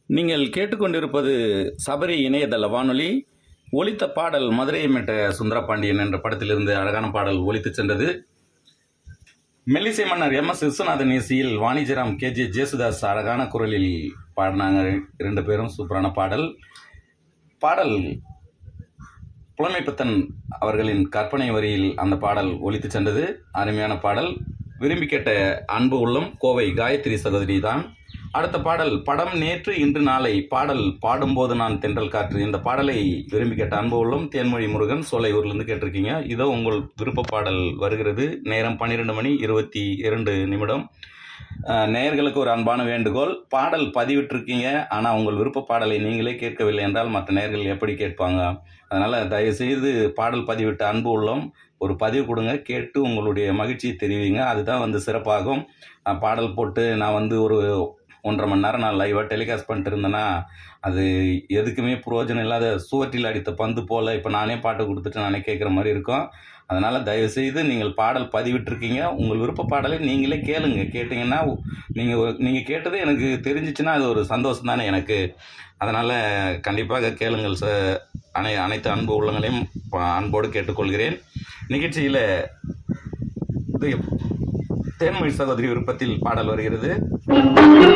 நீங்கள் கேட்டுக்கொண்டிருப்பது சபரி இணையதள வானொலி ஒலித்த பாடல் மதுரையை மீட்ட சுந்தரபாண்டியன் என்ற படத்திலிருந்து அழகான பாடல் ஒலித்துச் சென்றது மெல்லிசை மன்னர் எம் எஸ் விஸ்வநாதன் இசையில் வாணிஜராம் கே ஜே ஜேசுதாஸ் அழகான குரலில் பாடினாங்க இரண்டு பேரும் சூப்பரான பாடல் பாடல் புலமைப்பித்தன் அவர்களின் கற்பனை வரியில் அந்த பாடல் ஒலித்துச் சென்றது அருமையான பாடல் விரும்பி கேட்ட அன்பு உள்ளம் கோவை காயத்ரி சகோதரி தான் அடுத்த பாடல் படம் நேற்று இன்று நாளை பாடல் பாடும்போது நான் தென்றல் காற்று இந்த பாடலை விரும்பி கேட்ட அன்பு உள்ளம் தேன்மொழி முருகன் சோலையூர்லேருந்து கேட்டிருக்கீங்க இதோ உங்கள் விருப்ப பாடல் வருகிறது நேரம் பன்னிரெண்டு மணி இருபத்தி இரண்டு நிமிடம் அஹ், நேயர்களுக்கு ஒரு அன்பான வேண்டுகோள் பாடல் பதிவிட்டிருக்கீங்க ஆனால் உங்கள் விருப்ப பாடலை நீங்களே கேட்கவில்லை என்றால் மற்ற நேயர்கள் எப்படி கேட்பாங்க அதனால் தயவுசெய்து பாடல் பதிவிட்ட அன்பு உள்ளம் ஒரு பதிவு கொடுங்க கேட்டு உங்களுடைய மகிழ்ச்சியை தெரிவிங்க அதுதான் வந்து சிறப்பாகும் அஹ், பாடல் போட்டு நான் வந்து ஒரு ஒன்றரை மணி நேரம் நான் லைவாக டெலிகாஸ்ட் பண்ணிட்டு இருந்தேன்னா அது எதுக்குமே பிரயோஜனம் இல்லாத சுவற்றில் அடித்த பந்து போல் இப்போ நானே பாட்டு கொடுத்துட்டு நானே கேட்குற மாதிரி இருக்கும் அதனால் தயவுசெய்து நீங்கள் பாடல் பதிவிட்டிருக்கீங்க உங்கள் விருப்ப பாடலை நீங்களே கேளுங்க கேட்டிங்கன்னா நீங்கள் நீங்கள் கேட்டது எனக்கு தெரிஞ்சிச்சுன்னா அது ஒரு சந்தோஷம் தானே எனக்கு அதனால் கண்டிப்பாக கேளுங்கள் ச அனை அனைத்து அன்பு உள்ளங்களையும் ப- அன்போடு கேட்டுக்கொள்கிறேன் நிகழ்ச்சியில் இது தேன்மொழி சகோதரி விருப்பத்தில் பாடல் வருகிறது